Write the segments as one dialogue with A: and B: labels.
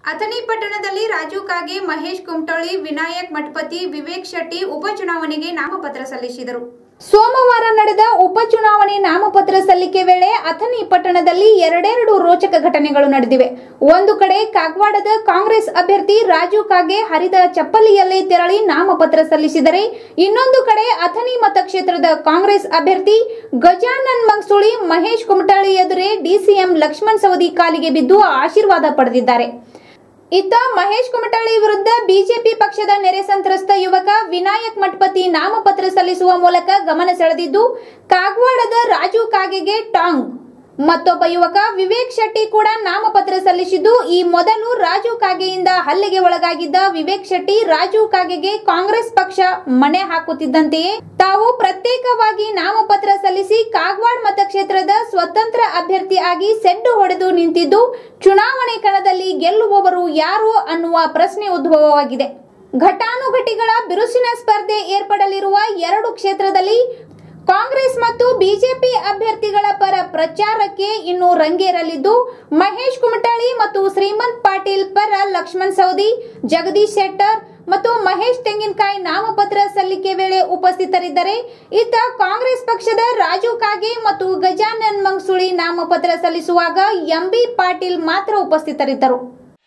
A: ಅಥಣಿ ಪಟ್ಟಣದಲ್ಲಿ ರಾಜು ಕಾಗೆ ಮಹೇಶ್ ಕುಮಟಳ್ಳಿ ವಿನಾಯಕ್ ಮಠಪತಿ ವಿವೇಕ್ ಶೆಟ್ಟಿ ಉಪಚುನಾವಣೆಗೆ ನಾಮಪತ್ರ ಸಲ್ಲಿಸಿದರು ಸೋಮವಾರ ನಡೆದ ಉಪಚುನಾವಣೆ ನಾಮಪತ್ರ ಸಲ್ಲಿಕೆ ವೇಳೆ ಅಥಣಿ ಪಟ್ಟಣದಲ್ಲಿ ಎರಡೆರಡು ರೋಚಕ ಘಟನೆಗಳು ನಡೆದಿವೆ ಒಂದು ಕಡೆ ಕಾಗವಾಡದ ಕಾಂಗ್ರೆಸ್ ಅಭ್ಯರ್ಥಿ ರಾಜು ಕಾಗೆ ಹರಿದ ಚಪ್ಪಲಿಯಲ್ಲೇ ತೆರಳಿ ನಾಮಪತ್ರ ಸಲ್ಲಿಸಿದರೆ ಇನ್ನೊಂದು ಕಡೆ ಅಥಣಿ ಮತಕ್ಷೇತ್ರದ ಕಾಂಗ್ರೆಸ್ ಅಭ್ಯರ್ಥಿ ಗಜಾನನ್ ಮಂಗ್ಸುಳಿ ಮಹೇಶ್ ಕುಮಟಳ್ಳಿ ಎದುರೇ ಡಿಸಿಎಂ ಲಕ್ಷ್ಮಣ್ ಸವದಿ ಕಾಲಿಗೆ ಬಿದ್ದು ಆಶೀರ್ವಾದ ಪಡೆದಿದ್ದಾರೆ ಇತ್ತ ಮಹೇಶ್ ಕುಮಟಳ್ಳಿ ವಿರುದ್ಧ ಬಿಜೆಪಿ ಪಕ್ಷದ ನೆರೆ ಸಂತ್ರಸ್ತ ಯುವಕ ವಿನಾಯಕ್ ಮಠಪತಿ ನಾಮಪತ್ರ ಸಲ್ಲಿಸುವ ಮೂಲಕ ಗಮನ ಸೆಳೆದಿದ್ದು ಕಾಗವಾಡದ ರಾಜು ಕಾಗೆಗೆ ಟಾಂಗ್ ಮತ್ತೊಬ್ಬ ಯುವಕ ವಿವೇಕ್ ಶೆಟ್ಟಿ ಕೂಡ ನಾಮಪತ್ರ ಸಲ್ಲಿಸಿದ್ದು ಈ ಮೊದಲು ರಾಜು ಕಾಗೆಯಿಂದ ಹಲ್ಲೆಗೆ ಒಳಗಾಗಿದ್ದ ವಿವೇಕ್ ಶೆಟ್ಟಿ ರಾಜು ಕಾಗೆಗೆ ಕಾಂಗ್ರೆಸ್ ಪಕ್ಷ ಮಣೆ ಹಾಕುತ್ತಿದ್ದಂತೆಯೇ ತಾವು ಪ್ರತ್ಯೇಕವಾಗಿ ನಾಮಪತ್ರ ಸಲ್ಲಿಸಿ ಕಾಗವಾಡ್ ಮತಕ್ಷೇತ್ರದ ಸ್ವತಂತ್ರ ಅಭ್ಯರ್ಥಿ ಆಗಿ ಸೆಡ್ಡು ಹೊಡೆದು ನಿಂತಿದ್ದು ಚುನಾವಣೆ ಕಣದಲ್ಲಿ ಗೆಲ್ಲುವವರು ಯಾರು ಅನ್ನುವ ಪ್ರಶ್ನೆ ಉದ್ಭವವಾಗಿದೆ ಘಟಾನುಘಟಿಗಳ ಬಿರುಸಿನ ಸ್ಪರ್ಧೆ ಏರ್ಪಡಲಿರುವ ಎರಡು ಕ್ಷೇತ್ರದಲ್ಲಿ ಕಾಂಗ್ರೆಸ್ ಮತ್ತು ಬಿಜೆಪಿ ಅಭ್ಯರ್ಥಿಗಳ ಪರ ಪ್ರಚಾರಕ್ಕೆ ಇನ್ನು ರಂಗೇರಲಿದ್ದು ಮಹೇಶ್ ಕುಮಟಳ್ಳಿ ಮತ್ತು ಶ್ರೀಮಂತ್ ಪಾಟೀಲ್ ಪರ ಲಕ್ಷ್ಮಣ್ ಸೌದಿ ಜಗದೀಶ್ ಶೆಟ್ಟರ್ ಮತ್ತು ಮಹೇಶ್ ತೆಂಗಿನಕಾಯಿ ನಾಮಪತ್ರ ಸಲ್ಲಿಕೆ ವೇಳೆ ಉಪಸ್ಥಿತರಿದ್ದರೆ ಇತ್ತ ಕಾಂಗ್ರೆಸ್ ಪಕ್ಷದ ರಾಜು ಕಾಗೆ ಮತ್ತು ಗಜಾನನ್ ಮಂಗ್ಸುಳಿ ನಾಮಪತ್ರ ಸಲ್ಲಿಸುವಾಗ ಎಂಬಿ ಪಾಟೀಲ್ ಮಾತ್ರ ಉಪಸ್ಥಿತರಿದ್ದರು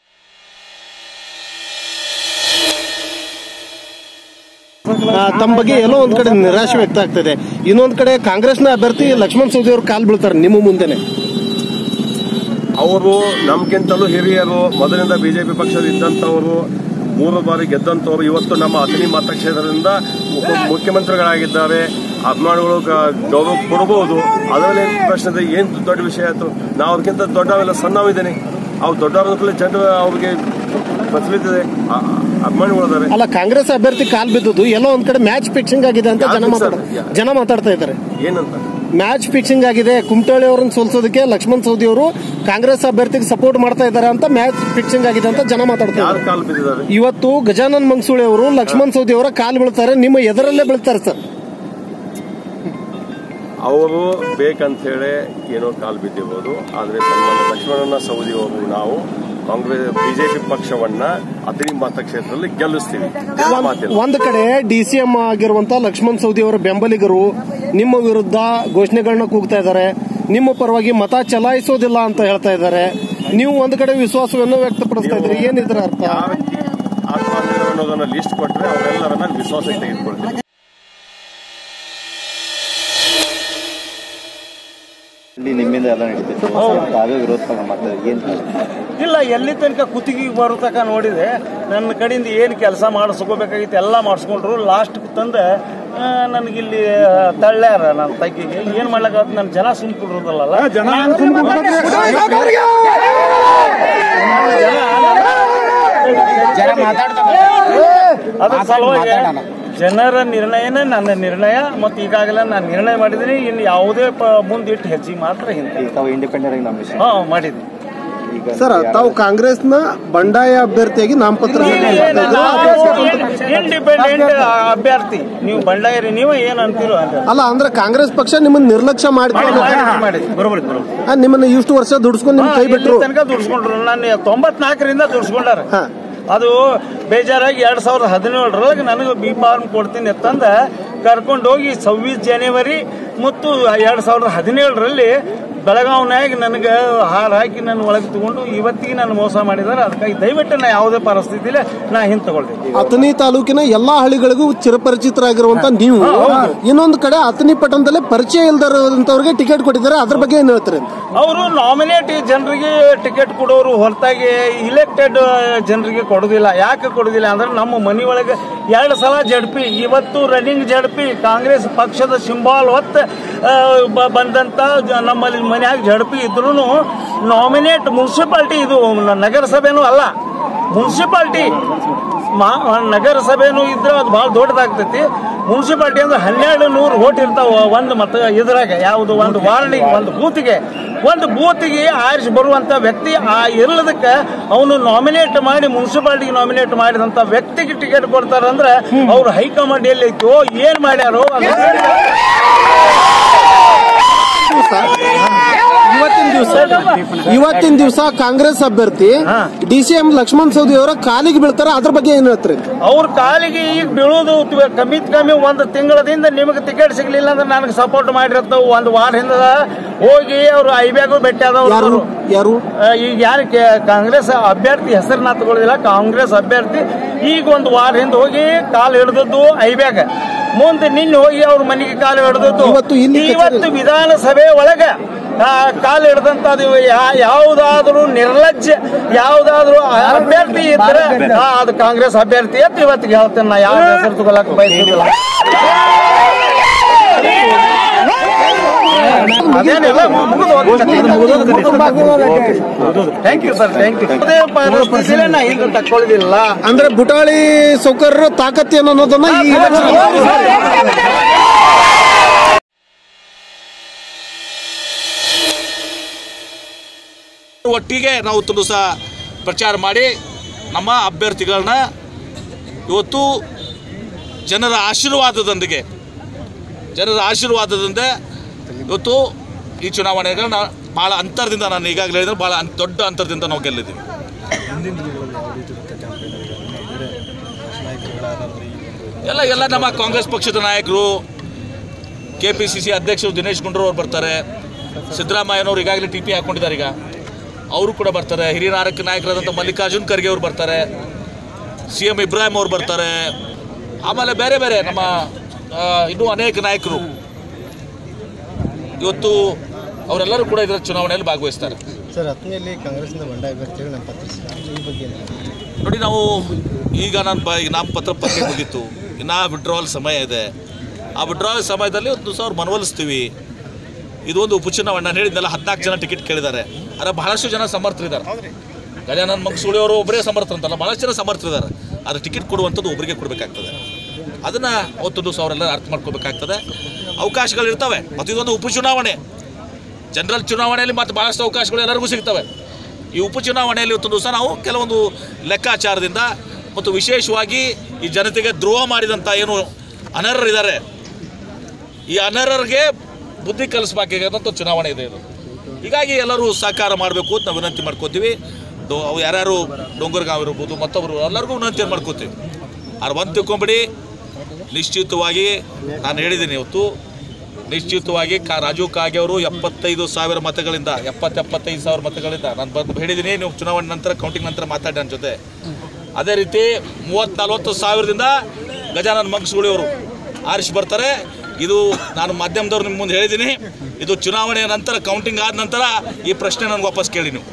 B: ಆ, ತಮ್ಮ ಬಗ್ಗೆ ಎಲ್ಲೋ ಒಂದ್ ಕಡೆ ನಿರಾಶೆ ವ್ಯಕ್ತ ಆಗ್ತದೆ ಇನ್ನೊಂದ್ ಕಡೆ ಕಾಂಗ್ರೆಸ್ನ ಅಭ್ಯರ್ಥಿ ಲಕ್ಷ್ಮಣ್ ಸವದಿ ಅವರು ಕಾಲ್ ಬೀಳ್ತಾರೆ ನಿಮ್ಮ ಮುಂದೆನೆ
C: ಅವರು ನಮ್ಗಿಂತಲೂ ಹಿರಿಯರು ಮೊದಲಿಂದ ಬಿಜೆಪಿ ಪಕ್ಷದ ಇದ್ದಂತವರು ಮೂರು ಬಾರಿ ಗೆದ್ದಂತವರು ಇವತ್ತು ನಮ್ಮ ಅಥಣಿ ಮತಕ್ಷೇತ್ರದಿಂದ ಉಪ ಮುಖ್ಯಮಂತ್ರಿಗಳಾಗಿದ್ದಾರೆ ಅಭಿಮಾನಿಗಳು ಗ- ಗೌರವ ಕೊಡಬಹುದು ಅದರಲ್ಲಿ ಪ್ರಶ್ನೆ ಇದೆ, ಏನ್ ದೊಡ್ಡ ವಿಷಯ ಆಯ್ತು ನಾವು ಅವ್ರಿಗಿಂತ ದೊಡ್ಡವೆಲ್ಲ ಸಣ್ಣವಿದ್ದೇನೆ ಅವ್ರು ದೊಡ್ಡವ್ರ ಜನರು ಅವ್ರಿಗೆ ಪ್ರಚಲಿತದೆ ಆ- ಅಭಿಮಾನಿಗಳಿದ್ದಾರೆ
B: ಅಲ್ಲ ಕಾಂಗ್ರೆಸ್ ಅಭ್ಯರ್ಥಿ ಕಾಲ್ ಬಿದ್ದದ್ದು ಎಲ್ಲೋ ಒಂದ್ ಕಡೆ ಮ್ಯಾಚ್ ಫಿಕ್ಸಿಂಗ್ ಆಗಿದೆ ಅಂತ
C: ಯಾರ್
B: ಜನ
C: fix
B: ಮಾತಾಡ
C: ಆಗಿದೆ?
B: ಜನ ಮಾತಾಡ್ತಾ ಇದ್ದಾರೆ
C: ಏನಂತ
B: ಮ್ಯಾಚ್ ಫಿಕ್ಸಿಂಗ್ ಆಗಿದೆ ಕುಮಟಳ್ಳಿ ಅವರನ್ನ ಸೋಲ್ಸೋದಕ್ಕೆ ಲಕ್ಷ್ಮಣ್ ಸವದಿ ಅವರು ಕಾಂಗ್ರೆಸ್ ಅಭ್ಯರ್ಥಿಗೆ ಸಪೋರ್ಟ್ ಮಾಡ್ತಾ ಇದ್ದಾರೆ ಅಂತ ಮ್ಯಾಚ್ ಫಿಕ್ಸಿಂಗ್ ಆಗಿದೆ ಅಂತ ಜನ ಮಾತಾಡ್ತಾ
C: ಯಾರು
B: ಇದ್ದಾರೆ
C: ಕಾಲು ಬಿದ್ದಿದ್ದಾರೆ
B: ಇವತ್ತು ಗಜಾನನ್ ಮಂಗ್ಸುಳಿ ಅವರು ಲಕ್ಷ್ಮಣ್ ಸವದಿ ಅವರ ಕಾಲ್ ಬೀಳ್ತಾರೆ ನಿಮ್ಮ ಎದರಲ್ಲೇ ಬೀಳ್ತಾರೆ ಸರ್
C: ಅವರು ಬೇಕಂತ ಹೇಳಿ ಏನೋ ಕಾಲು ಬಿದ್ದಿರ್ಬೋದು ಆದರೆ ಸನ್ಮಾನ್ಯ ಲಕ್ಷ್ಮಣನ ಸೌದಿ ಅವರು ನಾವು ಕಾಂಗ್ರೆಸ್ ಬಿಜೆಪಿ ಪಕ್ಷವನ್ನ ಅಥಣಿ ಮತಕ್ಷೇತ್ರದಲ್ಲಿ ಗೆಲ್ಲಿಸ್ತೀವಿ ಎಲ್ಲ ಮಾತಿಲ್ಲ
B: ಒಂದ್ ಕಡೆ ಡಿಸಿಎಂ ಆಗಿರುವಂತ ಲಕ್ಷ್ಮಣ್ ಸವದಿ ಅವರ ಬೆಂಬಲಿಗರು ನಿಮ್ಮ ವಿರುದ್ಧ ಘೋಷಣೆಗಳನ್ನ ಕೂಗ್ತಾ ಇದ್ದಾರೆ ನಿಮ್ಮ ಪರವಾಗಿ ಮತ ಚಲಾಯಿಸೋದಿಲ್ಲ ಅಂತ ಹೇಳ್ತಾ ಇದ್ದಾರೆ ನೀವು ಒಂದ್ ಕಡೆ ವಿಶ್ವಾಸವನ್ನು ವ್ಯಕ್ತಪಡಿಸ್ತಾ ಇದ್ರಿ ಏನಿದ್ರ ಅರ್ಥ
C: ಯಾರು ಆತ್ಮಹತ್ಯೆ ಅನ್ನೋದನ್ನ ಲಿಸ್ಟ್ ಕೊಟ್ರೆ ಅವರೆಲ್ಲರನ್ನ ವಿಶ್ವಾಸಕ್ಕೆ ತೆಗೆದುಕೊಳ್ತೀವಿ
D: ಇಲ್ಲಿ ನಿಮ್ಮಿಂದ ಎಲ್ಲ ನಡೀತೈತೆ ತಾವೇ ವಿರೋಧ ಪಕ್ಷ ಮಾಡ್ತಾರೆ ಏನ್
E: ಇಲ್ಲ ಎಲ್ಲಿ ತನಕ ಕುತ್ತಿಗೆಗೆ ಬರೋ ತನಕ ನೋಡಿದೆ ನನ್ನ ಕಡೆಯಿಂದ ಏನು ಕೆಲಸ ಮಾಡಿಸ್ಕೋಬೇಕಾಗಿತ್ತು ಎಲ್ಲ ಮಾಡಿಸ್ಕೊಂಡ್ರು ಲಾಸ್ಟ್ ತಂದ ನನಗಿಲ್ಲಿ ತಳ್ಳ್ಯಾರ ನನ್ನ ತಗ್ಗಿಗೆ ಏನು ಮಾಡ್ಲಕ್ಕ ನನ್ನ ಜನ ಸುಮ್ಕೊಡ್ರದಲ್ಲ ಜನ ಅದ್ರ ಸಲುವಾಗಿ ಜನರ ನಿರ್ಣಯನೇ ನನ್ನ ನಿರ್ಣಯ ಮತ್ತು ಈಗಾಗಲೇ ನಾನು ನಿರ್ಣಯ ಮಾಡಿದ್ದೀನಿ ಇನ್ನು ಯಾವುದೇ ಪ- ಮುಂದಿಟ್ಟು ಹೆಜ್ಜೆ ಮಾತ್ರ ಹಿಂದೆ
D: ಈಗ ತಾವು ಇಂಡಿಪೆಂಡೆಂಟ್ ಆಗಿ ನಾಮಿನೇಷನ್
E: ಹಾ ಮಾಡಿದ್ದೀನಿ
D: ಈಗ
B: ಸರ್ ತಾವು ಕಾಂಗ್ರೆಸ್ನ ಬಂಡಾಯ ಅಭ್ಯರ್ಥಿಯಾಗಿ ನಾಮಪತ್ರ ಸಲ್ಲಿಕೆ ಮಾಡ್ತಾ ಇದ್ದೀರಾ ಅಥವಾ ಸ್ವತಂತ್ರ-
E: ಇಂಡಿಪೆಂಡೆಂಟ್ ಅಭ್ಯರ್ಥಿ ನೀವು ಬಂಡಾಯರಿ ನೀವು ಏನ್ ಅಂತೀರೋ ಅಂತ
B: ಅಲ್ಲ ಅಂದ್ರೆ ಕಾಂಗ್ರೆಸ್ ಪಕ್ಷ ನಿಮ್ಮನ್ನ ನಿರ್ಲಕ್ಷ್ಯ ಮಾಡ್ಕೊಂಡು
E: ಮಾಡಿದ್ವಿ ಬರೋಬರಿ ಬರೋಬರಿ
B: ಆ, ನಿಮ್ಮನ್ನ ಇಷ್ಟು ವರ್ಷ ದುಡ್ಸ್ಕೊಂಡು ನಿಮ್ ಕೈ ಬಿಟ್ರು
E: ತನಕ ದುಡ್ಸ್ಕೊಂಡ್ರು ನಾನು ತೊಂಬತ್ನಾಲ್ಕರಿಂದ ದುಡ್ಸ್ಕೊಂಡಾರ
B: ಹಾ.
E: ಅದು ಬೇಜಾರಾಗಿ ಎರಡ್ ಸಾವಿರದ ಹದಿನೇಳರೊಳಗೆ ನನಗೆ ಬಿ ಫಾರ್ಮ್ ಕೊಡ್ತೀನಿ ಅಂತಂದ ಕರ್ಕೊಂಡು ಹೋಗಿ ಸವ್ವೀಸ್ ಜನವರಿ ಮತ್ತು ಎರಡ್ ಸಾವಿರದ ಹದಿನೇಳರಲ್ಲಿ ಬೆಳಗಾವ್ನಾಗ ನನಗೆ ಹಾರ ಹಾಕಿ ನನ್ನ ಒಳಗೆ ತಗೊಂಡು ಇವತ್ತಿಗೆ ನಾನು ಮೋಸ ಮಾಡಿದ್ದಾರೆ ಅದಕ್ಕಾಗಿ ದಯವಿಟ್ಟು ನಾ ಯಾವುದೇ ಪರಿಸ್ಥಿತಿಲಿ ನಾ ಹಿಂದೆ ತಗೊಳ್ತೀನಿ
B: ಅಥಣಿ ತಾಲೂಕಿನ ಎಲ್ಲಾ ಹಳ್ಳಿಗಳಿಗೂ ಚಿರಪರಿಚಿತರಾಗಿರುವಂತ ನೀವು ಇನ್ನೊಂದು ಕಡೆ ಅಥಣಿ ಪಟ್ಟಣದಲ್ಲೇ ಪರಿಚಯ ಇಲ್ದಿರೋಂತವ್ರಿಗೆ ಟಿಕೆಟ್ ಕೊಟ್ಟಿದ್ದಾರೆ ಅದ್ರ ಬಗ್ಗೆ ಏನ್ ಹೇಳ್ತಾರೆ
E: ಅವರು ನಾಮಿನೇಟ್ ಜನರಿಗೆ ಟಿಕೆಟ್ ಕೊಡೋರು ಹೊರತಾಗಿ ಇಲೆಕ್ಟೆಡ್ ಜನರಿಗೆ ಕೊಡೋದಿಲ್ಲ ಯಾಕೆ ಕೊಡೋದಿಲ್ಲ ಅಂದ್ರೆ ನಮ್ಮ ಮನೆಯೊಳಗೆ ಎರಡು ಸಲ ಜಡ್ಪಿ ಇವತ್ತು ರನ್ನಿಂಗ್ ಜಡ್ಪಿ ಕಾಂಗ್ರೆಸ್ ಪಕ್ಷದ ಸಿಂಬಾಲ್ ಹೊತ್ತು ಆ, ಬ- ಬಂದಂತ ಜ- ನಮ್ಮಲ್ಲಿ ಮನ್ಯಾಗ ಜಡ್ಪಿ ಇದ್ರು ನಾಮಿನೇಟ್ ಮುನ್ಸಿಪಾಲ್ಟಿ ಇದು ನ- ನಗರಸಭೆನೂ ಅಲ್ಲ ಮುನ್ಸಿಪಾಲ್ಟಿ ನಗರಸಭೆನೂ ಇದ್ರೆ ಅದು ಬಹಳ ದೊಡ್ಡದಾಗ್ತೈತಿ ಮುನ್ಸಿಪಾಲ್ಟಿ ಅಂದ್ರೆ ಹನ್ನೆರಡು ನೂರು ಓಟ್ ಇರ್ತಾವ ಒಂದು ಮತ ಇದ್ರಾಗ ಯಾವುದು ಒಂದು ವಾರ್ಡಿಗೆ ಒಂದು ಬೂತಿಗೆ ಒಂದು ಬೂತಿಗೆ ಆರಿಸಿ ಬರುವಂತ ವ್ಯಕ್ತಿ ಆ ಇಲ್ಲದಕ್ಕೆ ಅವನು ನಾಮಿನೇಟ್ ಮಾಡಿ ಮುನ್ಸಿಪಾಲ್ಟಿಗೆ ನಾಮಿನೇಟ್ ಮಾಡಿದಂತ ವ್ಯಕ್ತಿಗೆ ಟಿಕೆಟ್ ಕೊಡ್ತಾರಂದ್ರೆ ಅವ್ರು ಹೈಕಮಾಂಡ್ ಎಲ್ಲಿ ಐತೋ ಏನ್ ಮಾಡ್ಯಾರೋ ಅದು
B: ಇವತ್ತಿನ ಇವತ್ತಿನ ದಿವಸ ಇವತ್ತಿನ ದಿವಸ ಕಾಂಗ್ರೆಸ್ ಅಭ್ಯರ್ಥಿ D C M Laxman Savadi ಅವರ ಕಾಲಿಗೆ ಬೀಳ್ತಾರ ಅದ್ರ ಬಗ್ಗೆ ಏನ್ ಹೇಳ್ತೀರಿ
E: ಅವ್ರ ಕಾಲಿಗೆ ಈಗ ಬೀಳೋದು ಕಮ್ಮಿತ್ ಕಮ್ಮಿ ಒಂದು ತಿಂಗಳದಿಂದ ನಿಮಗೆ ಟಿಕೆಟ್ ಸಿಗ್ಲಿಲ್ಲ ಅಂದ್ರೆ ನನಗೆ ಸಪೋರ್ಟ್ ಮಾಡಿರತ್ತ ಒಂದು ವಾರ ಹಿಂದ ಹೋಗಿ ಅವರು ಐಬ್ಯಾಗು ಭೇಟಿ
B: ಯಾರು
E: ಆದವರು
B: ಯಾರು
E: ಈಗ ಯಾರು ಕಾಂಗ್ರೆಸ್ ಅಭ್ಯರ್ಥಿ ಹೆಸರನ್ನ ತಗೊಳ್ಳೋದಿಲ್ಲ ಕಾಂಗ್ರೆಸ್ ಅಭ್ಯರ್ಥಿ ಈಗ ಒಂದು ವಾರ ಹಿಂದೆ ಹೋಗಿ ಕಾಲು ಹಿಡಿದದ್ದು ಐಬ್ಯಾಗ ಮುಂದೆ ನಿನ್ನೆ ಹೋಗಿ ಅವ್ರ ಮನೆಗೆ ಕಾಲು ಹಿಡಿದದ್ದು
B: ಇವತ್ತು ಇಲ್ಲಿ
E: ಇವತ್ತು
B: ಕಚೇರಿ-
E: ವಿಧಾನಸಭೆ ಒಳಗ ಆ, ಕಾಲು ಹಿಡಿದಂತದ್ದು ಯಾವುದಾದ್ರೂ ನಿರ್ಲಜ್ಜ ಯಾವುದಾದ್ರೂ ಅಭ್ಯರ್ಥಿ ಇದ್ರೆ ಆ, ಅದು ಕಾಂಗ್ರೆಸ್ ಅಭ್ಯರ್ಥಿ ಅಂತ ಇವತ್ತಿಗೆ ಹೇಳ್ತೇನೆ ನಾ ಯಾವ ಹೆಸರು ತಗೊಳಕ್ ಬಯಸುದಿಲ್ಲ ಅದೇನಿಲ್ಲ thank you sir thank you ಅದೇ ಪರಿಸ್ಥಿತಿಲೇ ನಾ ಹಿಂದೆ ತಕ್ಕೊಳ್ಳೋದಿಲ್ಲ
B: ಅಂದ್ರೆ ಬುಟಾಳಿ ಸೌಕರ್ಯರ ತಾಕತ್ತೇನು ಅನ್ನೋದನ್ನ ಈ election-
F: ಒಟ್ಟಿಗೆ ನಾವು ತುಂಬ ಸಹ ಪ್ರಚಾರ ಮಾಡಿ ನಮ್ಮ ಅಭ್ಯರ್ಥಿಗಳನ್ನ ಇವತ್ತು ಜನರ ಆಶೀರ್ವಾದದೊಂದಿಗೆ ಜನರ ಆಶೀರ್ವಾದದಿಂದ ಇವತ್ತು ಈ ಚುನಾವಣೆಗಳನ್ನ ಭಾಳ ಅಂತರದಿಂದ ನಾನು ಈಗಾಗಲೇ ಹೇಳಿದ್ರೆ ಭಾಳ ಅನ್- ದೊಡ್ಡ ಅಂತರದಿಂದ ನಾವು ಗೆಲ್ಲಿದ್ದೀವಿ ಎಲ್ಲ ಎಲ್ಲ ನಮ್ಮ ಕಾಂಗ್ರೆಸ್ ಪಕ್ಷದ ನಾಯಕರು ಕೆ ಪಿ ಸಿ ಸಿ ಅಧ್ಯಕ್ಷರು ದಿನೇಶ್ ಗುಂಡೂರಾವ್ ಅವ್ರು ಬರ್ತಾರೆ ಸಿದ್ದರಾಮಯ್ಯನವರು ಈಗಾಗಲೇ ಟಿ ಪಿ ಹಾಕೊಂಡಿದ್ದಾರೆ ಈಗ ಅವರು ಕೂಡ ಬರ್ತಾರೆ ಹಿರಿಯ ನಾಯಕ ನಾಯಕರಾದಂಥ ಮಲ್ಲಿಕಾರ್ಜುನ್ ಖರ್ಗೆ ಅವರು ಬರ್ತಾರೆ ಸಿ ಎಂ ಇಬ್ರಾಹಿಂ ಅವ್ರು ಬರ್ತಾರೆ ಆಮೇಲೆ ಬೇರೆ ಬೇರೆ ನಮ್ಮ ಆ, ಇನ್ನೂ ಅನೇಕ ನಾಯಕರು ಇವತ್ತು ಅವರೆಲ್ಲರೂ ಕೂಡ ಇದರ ಚುನಾವಣೆಯಲ್ಲಿ ಭಾಗವಹಿಸ್ತಾರೆ
G: ಸರ್ ಹತ್ತನೆಯಲ್ಲಿ ಕಾಂಗ್ರೆಸ್ನ ಬಂಡಾಯ ಅಭ್ಯರ್ಥಿಗಳು ನಮ್ಮ ಪತ್ರ ಈ ಬಗ್ಗೆ ಏನು?
F: ನೋಡಿ ನಾವು ಈಗ ನಾನು ಬ ಈಗ ನಾಮಪತ್ರ ಪತ್ರಿಕೆ ಮುಗೀತು ಇನ್ನು ವಿಡ್ರಾವಲ್ ಸಮಯ ಇದೆ ಆ ವಿಡ್ರಾವಲ್ ಸಮಯದಲ್ಲಿ ಒಂದು ದಿವಸ ಅವ್ರು ಮನವೊಲಿಸ್ತೀವಿ ಇದು ಒಂದು ಉಪಚುನಾವಣೆ ನಾನು ಹೇಳಿದ್ನಲ್ಲ ಹದಿನಾಲ್ಕು ಜನ ಟಿಕೆಟ್ ಕೇಳಿದ್ದಾರೆ ಆದರೆ ಬಹಳಷ್ಟು ಜನ ಸಮರ್ಥರಿದ್ದಾರೆ ಗಜಾನಂದ್ ಮಂಗಸೂಳಿ ಅವರು ಒಬ್ಬರೇ ಸಮರ್ಥರು ಅಂತಲ್ಲ ಬಹಳಷ್ಟು ಜನ ಸಮರ್ಥರಿದ್ದಾರೆ ಆದರೆ ಟಿಕೆಟ್ ಕೊಡುವಂಥದ್ದು ಒಬ್ಬರಿಗೆ ಕೊಡಬೇಕಾಗ್ತದೆ ಅದನ್ನು ಅವತ್ತು ದಿವಸ ಅವರೆಲ್ಲ ಅರ್ಥ ಮಾಡ್ಕೋಬೇಕಾಗ್ತದೆ ಅವಕಾಶಗಳಿರ್ತವೆ ಮತ್ತು ಇದೊಂದು ಉಪಚುನಾವಣೆ ಜನರಲ್ ಚುನಾವಣೆಯಲ್ಲಿ ಮತ್ತು ಭಾಳಷ್ಟು ಅವಕಾಶಗಳು ಎಲ್ಲರಿಗೂ ಸಿಗ್ತವೆ ಈ ಉಪಚುನಾವಣೆಯಲ್ಲಿ ಇವತ್ತು ದಿವಸ ನಾವು ಕೆಲವೊಂದು ಲೆಕ್ಕಾಚಾರದಿಂದ ಮತ್ತು ವಿಶೇಷವಾಗಿ ಈ ಜನತೆಗೆ ದ್ರೋಹ ಮಾಡಿದಂಥ ಏನು ಅನರ್ಹರಿದ್ದಾರೆ ಈ ಅನರ್ಹರಿಗೆ ಬುದ್ಧಿ ಕಲಿಸ್ಬೇಕಾದಂಥ ಚುನಾವಣೆ ಇದೆ ಇದು ಹೀಗಾಗಿ ಎಲ್ಲರೂ ಸಹಕಾರ ಮಾಡಬೇಕು ಅಂತ ನಾವು ವಿನಂತಿ ಮಾಡ್ಕೋತೀವಿ ಡೋ ಅವು ಯಾರ್ಯಾರು ಡೊಂಗರ್ಗಾವ್ ಇರ್ಬೋದು ಮತ್ತೊಬ್ಬರು ಎಲ್ಲರಿಗೂ ವಿನಂತಿ ಮಾಡ್ಕೋತೀವಿ ಆದ್ರೆ ಒಂದು ತಿಳ್ಕೊಂಬಿಡಿ ನಿಶ್ಚಿತವಾಗಿ ನಾನು ಹೇಳಿದ್ದೀನಿ ಇವತ್ತು ನಿಶ್ಚಿತವಾಗಿ ಕಾ ರಾಜೀವ್ ಕಾಗೆ ಅವರು ಎಪ್ಪತ್ತೈದು ಸಾವಿರ ಮತಗಳಿಂದ ಎಪ್ಪತ್ತು ಎಪ್ಪತ್ತೈದು ಸಾವಿರ ಮತಗಳಿಂದ ನಾನು ಬಂದು ಹೇಳಿದ್ದೀನಿ ನೀವು ಚುನಾವಣೆ ನಂತರ ಕೌಂಟಿಂಗ್ ನಂತರ ಮಾತಾಡಿ ನನ್ನ ಜೊತೆ ಅದೇ ರೀತಿ ಮೂವತ್ತು ನಲ್ವತ್ತು ಸಾವಿರದಿಂದ ಗಜಾನನ್ ಮಂಗಸೂಳಿ ಅವರು ಆರಿಸಿ ಬರ್ತಾರೆ ಇದು ನಾನು ಮಾಧ್ಯಮದವ್ರು ನಿಮ್ಮ ಮುಂದೆ ಹೇಳಿದ್ದೀನಿ ಇದು ಚುನಾವಣೆಯ ನಂತರ ಕೌಂಟಿಂಗ್ ಆದ ನಂತರ ಈ ಪ್ರಶ್ನೆ ನನಗೆ ವಾಪಸ್ ಕೇಳಿ ನೀವು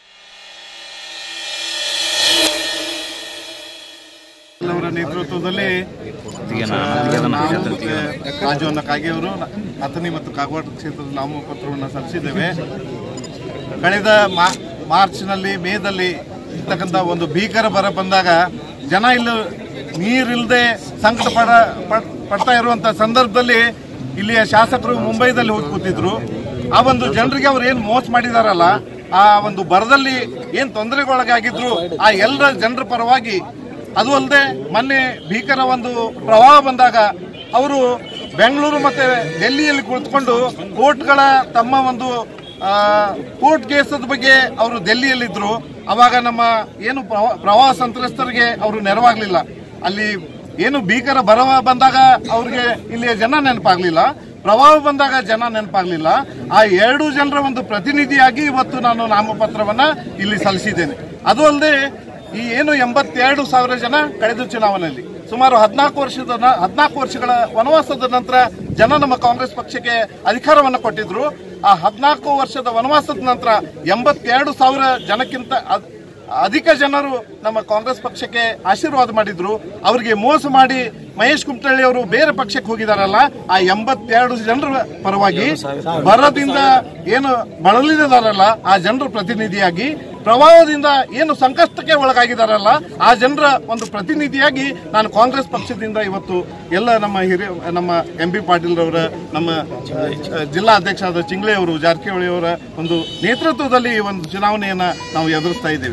H: ಅವರ ನೇತೃತ್ವದಲ್ಲಿ ನಾವು ಮತ್ತೆ ರಾಜು ಅನ್ನ ಕಾಗೆಯವರು ಅಥಣಿ ಮತ್ತು ಕಾಗವಾಡ ಕ್ಷೇತ್ರದ ನಾಮಪತ್ರವನ್ನು ಸಲ್ಲಿಸಿದ್ದೇವೆ ಕಳೆದ ಮಾ- ಮಾರ್ಚ್ನಲ್ಲಿ ಮೇದಲ್ಲಿ ಇರ್ತಕ್ಕಂಥ ಒಂದು ಭೀಕರ ಬರ ಬಂದಾಗ ಜನ ಇಲ್ಲಿ ನೀರಿಲ್ಲದೆ ಸಂಕಟ ಪಡ ಪಡ್- ಪಡ್ತಾ ಇರುವಂತ ಸಂದರ್ಭದಲ್ಲಿ ಇಲ್ಲಿಯ ಶಾಸಕರು ಮುಂಬೈದಲ್ಲಿ ಹೋಗಿ ಕೂತಿದ್ರು ಆ ಒಂದು ಜನರಿಗೆ ಅವ್ರು ಏನು ಮೋಸ ಮಾಡಿದಾರಲ್ಲ ಆ ಒಂದು ಬರದಲ್ಲಿ ಏನ್ ತೊಂದರೆಗೊಳಗಾಗಿದ್ರು ಆ ಎಲ್ಲ ಜನರ ಪರವಾಗಿ ಅದು ಅಲ್ಲದೆ ಮೊನ್ನೆ ಭೀಕರ ಒಂದು ಪ್ರವಾಹ ಬಂದಾಗ ಅವರು ಬೆಂಗಳೂರು ಮತ್ತೆ ಡೆಲ್ಲಿಯಲ್ಲಿ ಕುಳಿತುಕೊಂಡು ಕೋರ್ಟ್ಗಳ ತಮ್ಮ ಒಂದು ಆ, ಕೋರ್ಟ್ ಕೇಸದ ಬಗ್ಗೆ ಅವರು ಡೆಲ್ಲಿಯಲ್ಲಿದ್ರು ಅವಾಗ ನಮ್ಮ ಏನು ಪ್ರವಾ- ಪ್ರವಾಹ ಸಂತ್ರಸ್ತರಿಗೆ ಅವರು ನೆರವಾಗ್ಲಿಲ್ಲ ಅಲ್ಲಿ ಏನು ಭೀಕರ ಬರವ ಬಂದಾಗ ಅವ್ರಿಗೆ ಇಲ್ಲಿಯ ಜನ ನೆನಪಾಗ್ಲಿಲ್ಲ ಪ್ರವಾಹ ಬಂದಾಗ ಜನ ನೆನಪಾಗ್ಲಿಲ್ಲ ಆ ಎರಡು ಜನರ ಒಂದು ಪ್ರತಿನಿಧಿಯಾಗಿ ಇವತ್ತು ನಾನು ನಾಮಪತ್ರವನ್ನ ಇಲ್ಲಿ ಸಲ್ಲಿಸಿದ್ದೇನೆ ಅದು ಅಲ್ಲದೆ ಈ ಏನು ಎಂಬತ್ತೆರಡು ಸಾವಿರ ಜನ ಕಳೆದ ಚುನಾವಣೆಯಲ್ಲಿ ಸುಮಾರು ಹದಿನಾಲ್ಕು ವರ್ಷದ ನ- ಹದಿನಾಲ್ಕು ವರ್ಷಗಳ ವನವಾಸದ ನಂತರ ಜನ ನಮ್ಮ ಕಾಂಗ್ರೆಸ್ ಪಕ್ಷಕ್ಕೆ ಅಧಿಕಾರವನ್ನು ಕೊಟ್ಟಿದ್ರು ಆ ಹದಿನಾಲ್ಕು ವರ್ಷದ ವನವಾಸದ ನಂತರ ಎಂಬತ್ತೆರಡು ಸಾವಿರ ಜನಕ್ಕಿಂತ ಅದ್- ಅಧಿಕ ಜನರು ನಮ್ಮ ಕಾಂಗ್ರೆಸ್ ಪಕ್ಷಕ್ಕೆ ಆಶೀರ್ವಾದ ಮಾಡಿದ್ರು ಅವರಿಗೆ ಮೋಸ ಮಾಡಿ ಮಹೇಶ್ ಕುಮಟಳ್ಳಿ ಅವರು ಬೇರೆ ಪಕ್ಷಕ್ಕೆ ಹೋಗಿದಾರಲ್ಲ ಆ ಎಂಬತ್ತೆರಡು ಜನರ ಪರವಾಗಿ ಬರದಿಂದ ಏನು ಬಳಲಿದಾರಲ್ಲ ಆ ಜನರ ಪ್ರತಿನಿಧಿಯಾಗಿ ಪ್ರವಾಹದಿಂದ ಏನು ಸಂಕಷ್ಟಕ್ಕೆ ಒಳಗಾಗಿದಾರಲ್ಲ ಆ ಜನರ ಒಂದು ಪ್ರತಿನಿಧಿಯಾಗಿ ನಾನು ಕಾಂಗ್ರೆಸ್ ಪಕ್ಷದಿಂದ ಇವತ್ತು ಎಲ್ಲ ನಮ್ಮ ಹಿರಿಯ ನಮ್ಮ ಎಂ ಬಿ ಪಾಟೀಲ್ ಅವರ ನಮ್ಮ ಅಹ್, ಜಿಲ್ಲಾ ಅಧ್ಯಕ್ಷ ಆದ ಚಿಂಗ್ಳೆ ಅವರು ಜಾರಕಿಹೊಳಿ ಅವರ ಒಂದು ನೇತೃತ್ವದಲ್ಲಿ ಈ ಒಂದು ಚುನಾವಣೆಯನ್ನ ನಾವು ಎದುರಿಸ್ತಾ ಇದ್ದೇವೆ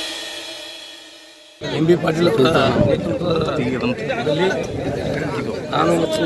I: ಎಂ ಬಿ ಪಾಟೀಲ್ ಅವರ ನೇತೃತ್ವದಲ್ಲಿ ನಾನು ಮತ್ತು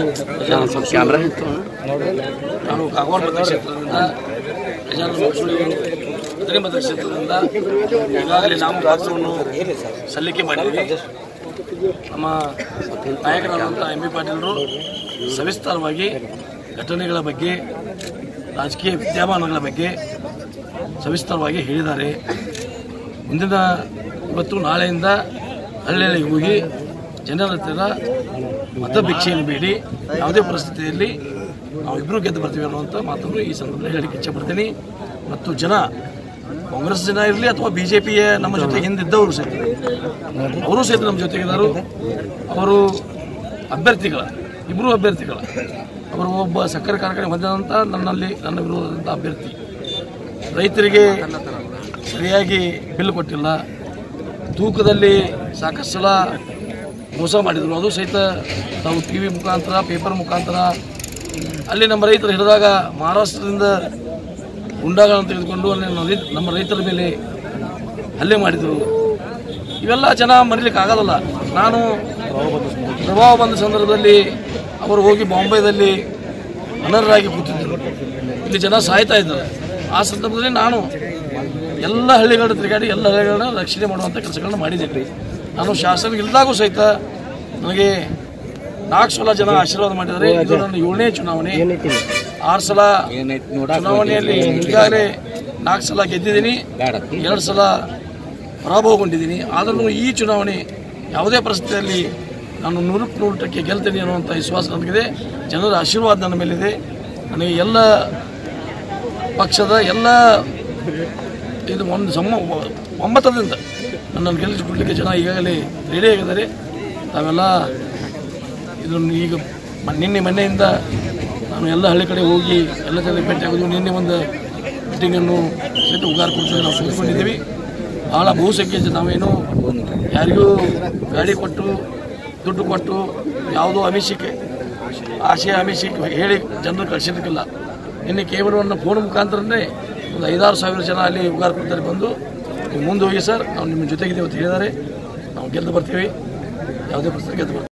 I: ನಾನು ಕಾಗವಾಡ ಮತಕ್ಷೇತ್ರದಿಂದ ಗಜಾನನ ಮಸೂಳಿ ಹತ್ತನೇ ಮತಕ್ಷೇತ್ರದಿಂದ ಈಗಾಗಲೇ ನಾಮಪತ್ರವನ್ನು ಸಲ್ಲಿಕೆ ಮಾಡಿದ್ದೀವಿ ನಮ್ಮ ನಾಯಕರಾದಂಥ ಎಂ ಬಿ ಪಾಟೀಲರು ಸವಿಸ್ತಾರವಾಗಿ ಘಟನೆಗಳ ಬಗ್ಗೆ ರಾಜಕೀಯ ವಿದ್ಯಮಾನಗಳ ಬಗ್ಗೆ ಸವಿಸ್ತಾರವಾಗಿ ಹೇಳಿದ್ದಾರೆ ಮುಂದಿನ ಇವತ್ತು ನಾಳೆಯಿಂದ ಹಳ್ಳಿಗಳಿಗೆ ಹೋಗಿ ಜನರ ಹತ್ತಿರ ಮತಭಿಕ್ಷೆಯನ್ನು ಬೇಡಿ ಯಾವುದೇ ಪರಿಸ್ಥಿತಿಯಲ್ಲಿ ನಾವಿಬ್ಬರು ಗೆದ್ದು ಬರ್ತೀವಿ ಅನ್ನುವಂಥ ಮಾತನ್ನು ಈ ಸಂದರ್ಭದಲ್ಲಿ ಹೇಳಲಿಕ್ಕೆ ಇಚ್ಛೆಪಡ್ತೀನಿ ಮತ್ತು ಜನ ಕಾಂಗ್ರೆಸ್ ಜನ ಇರಲಿ ಅಥವಾ ಬಿ ಜೆ ಪಿಯ ನಮ್ಮ ಜೊತೆಗೆ ಹಿಂದಿದ್ದವರು ಸಹಿತ ಅವರು ಸಹಿತ ನಮ್ಮ ಜೊತೆಗಿದ್ದರು ಅವರು ಅಭ್ಯರ್ಥಿಗಳ ಇಬ್ಬರು ಅಭ್ಯರ್ಥಿಗಳ ಅವರು ಒಬ್ಬ ಸಕ್ಕರೆ ಕಾರ್ಖಾನೆ ಹೊಂದಿದಂಥ ನನ್ನಲ್ಲಿ ನನ್ನ ವಿರೋಧದಂಥ ಅಭ್ಯರ್ಥಿ ರೈತರಿಗೆ ಸರಿಯಾಗಿ ಬಿಲ್ ಕೊಟ್ಟಿಲ್ಲ ತೂಕದಲ್ಲಿ ಸಾಕಷ್ಟು ಸಲ ಮೋಸ ಮಾಡಿದರು ಅದು ಸಹಿತ ನಾವು ಟಿ ವಿ ಮುಖಾಂತರ ಪೇಪರ್ ಮುಖಾಂತರ ಅಲ್ಲಿ ನಮ್ಮ ರೈತರು ಹಿಡಿದಾಗ ಮಹಾರಾಷ್ಟ್ರದಿಂದ ಗುಂಡಾಗಳನ್ನು ತೆಗೆದುಕೊಂಡು ಅಲ್ಲಿ ನಮ್ಮ ರೈತ- ನಮ್ಮ ರೈತರ ಮೇಲೆ ಹಲ್ಲೆ ಮಾಡಿದರು ಇವೆಲ್ಲ ಜನ ಮರೀಲಿಕ್ಕೆ ಆಗೋದಲ್ಲ ನಾನು ಪ್ರಭಾವ ಬಂದ ಸಂದರ್ಭದಲ್ಲಿ ಅವರು ಹೋಗಿ ಬಾಂಬೆದಲ್ಲಿ ಅನರ್ಹರಾಗಿ ಕೂತಿದ್ದರು ಇಲ್ಲಿ ಜನ ಸಾಯ್ತಾ ಇದ್ದಾರೆ ಆ ಸಂದರ್ಭದಲ್ಲಿ ನಾನು ಎಲ್ಲ ಹಳ್ಳಿಗಳ ತಿರುಗಾಡಿ ಎಲ್ಲ ಹಳ್ಳಿಗಳನ್ನ ರಕ್ಷಣೆ ಮಾಡುವಂಥ ಕೆಲಸಗಳನ್ನ ಮಾಡಿದ್ದೇನೆ ನಾನು ಶಾಸನ ಇಲ್ಲದಾಗೂ ಸಹಿತ ನನಗೆ ನಾಲ್ಕು ಸಲ ಜನ ಆಶೀರ್ವಾದ ಮಾಡಿದ್ದಾರೆ ಇದು ನನ್ನ ಏಳನೇ ಚುನಾವಣೆ ಆರು ಸಲ ಚುನಾವಣೆಯಲ್ಲಿ ಈಗಾಗಲೇ ನಾಲ್ಕು ಸಲ ಗೆದ್ದಿದ್ದೀನಿ ಎರಡು ಸಲ ಪರಾಭವಗೊಂಡಿದ್ದೀನಿ ಆದರೂ ಈ ಚುನಾವಣೆ ಯಾವುದೇ ಪರಿಸ್ಥಿತಿಯಲ್ಲಿ ನಾನು ನೂರಕ್ಕೆ ನೂರು ಟಕ್ಕೆ ಗೆಲ್ತೇನೆ ಅನ್ನುವಂಥ ವಿಶ್ವಾಸ ನನಗಿದೆ ಜನರ ಆಶೀರ್ವಾದ ನನ್ನ ಮೇಲಿದೆ ನನಗೆ ಎಲ್ಲ ಪಕ್ಷದ ಎಲ್ಲ ಇದು ಒಂದು ಸಮ ಒಮ್ಮತದಿಂದ ನನ್ನನ್ನು ಗೆಲ್ಲಿಸಿಕೊಡ್ಲಿಕ್ಕೆ ಜನ ಈಗಾಗಲೇ ರೆಡಿ ಆಗಿದ್ದಾರೆ ತಾವೆಲ್ಲ ಇದನ್ನು ಈಗ ಮ- ನಿನ್ನೆ ಮೊನ್ನೆಯಿಂದ ನಾನು ಎಲ್ಲ ಹಳ್ಳಿ ಕಡೆ ಹೋಗಿ ಎಲ್ಲ ಜನ ಭೇಟಿ ಆಗೋದು ನಿನ್ನೆ ಒಂದು ಮೀಟಿಂಗನ್ನು ಸಹಿತ ಉಗಾರ ಕೊಡ್ತೀವಿ ನಾವು ಕೂತ್ಕೊಂಡಿದ್ದೀವಿ ಭಾಳ ಬಹುಸಂಖ್ಯೆ ಜನ ನಾವೇನು ಯಾರಿಗೂ ಗಾಡಿ ಕೊಟ್ಟು ದುಡ್ಡು ಕೊಟ್ಟು ಯಾವುದೋ ಅಮಿಷಕ್ಕೆ ಆಶಯ ಅಮಿಷಕ್ಕೆ ಹೇಳಿ ಜನರು ಕಳಿಸಿರ್ಲಿಕ್ಕಿಲ್ಲ ನಿನ್ನೆ ಕೇವಲ ಒಂದು ಫೋನ್ ಮುಖಾಂತರನೇ ಒಂದು ಐದಾರು ಸಾವಿರ ಜನ ಅಲ್ಲಿ ಉಗಾರ ಕೊಡ್ತಾರೆ ಬಂದು ನೀವು ಮುಂದೆ ಹೋಗಿ ಸರ್ ನಾವು ನಿಮ್ಮ ಜೊತೆಗಿದ್ದೀವಿ ಅಂತ ಹೇಳಿದ್ದಾರೆ ನಾವು ಗೆದ್ದು ಬರ್ತೀವಿ ಯಾವುದೇ ಪರಿಸ್ಥಿತಿ ಗೆದ್ದು ಬರ್ತೀವಿ